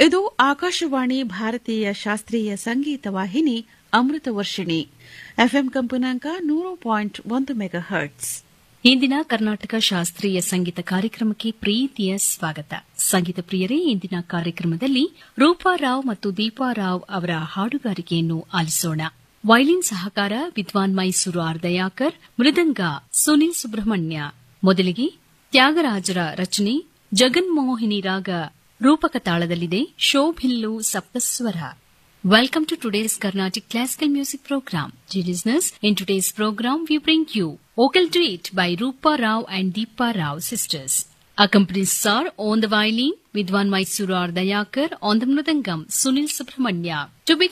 ಇದು ಆಕಾಶವಾಣಿ ಭಾರತೀಯ ಶಾಸ್ತ್ರೀಯ ಸಂಗೀತ ವಾಹಿನಿ ಅಮೃತ ವರ್ಷಿಣಿ ಎಫ್ಎಂ ಕಂಪನಾಂಕ ನೂರು ಪಾಯಿಂಟ್ ಒಂದು ಮೆಗಾ ಹರ್ಟ್ಸ್ ಇಂದಿನ ಕರ್ನಾಟಕ ಶಾಸ್ತ್ರೀಯ ಸಂಗೀತ ಕಾರ್ಯಕ್ರಮಕ್ಕೆ ಪ್ರೀತಿಯ ಸ್ವಾಗತ ಸಂಗೀತ ಪ್ರಿಯರೇ ಇಂದಿನ ಕಾರ್ಯಕ್ರಮದಲ್ಲಿ ರೂಪಾರಾವ್ ಮತ್ತು ದೀಪಾರಾವ್ ಅವರ ಹಾಡುಗಾರಿಕೆಯನ್ನು ಆಲಿಸೋಣ ವೈಲಿನ್ ಸಹಕಾರ ವಿದ್ವಾನ್ ಮೈಸೂರು ಆರ್ ದಯಾಕರ್ ಮೃದಂಗ ಸುನಿಲ್ ಸುಬ್ರಹ್ಮಣ್ಯ ಮೊದಲಿಗೆ ತ್ಯಾಗರಾಜರ ರಚನೆ ಜಗನ್ಮೋಹಿನಿ ರಾಗ ರೂಪಕ ತಾಳದಲ್ಲಿದೆ ಶೋಭಿಲ್ಲು ಸಪ್ತಸ್ವರ Welcome to today's Carnatic Classical Music Program. Dear listeners, in today's program we bring you Vocal Duet by Rupa Rao and Deepa Rao sisters. Accompanists are on the violin Vidwan Mysuru Dayakar, on the mridangam Sunil Subramanya. To be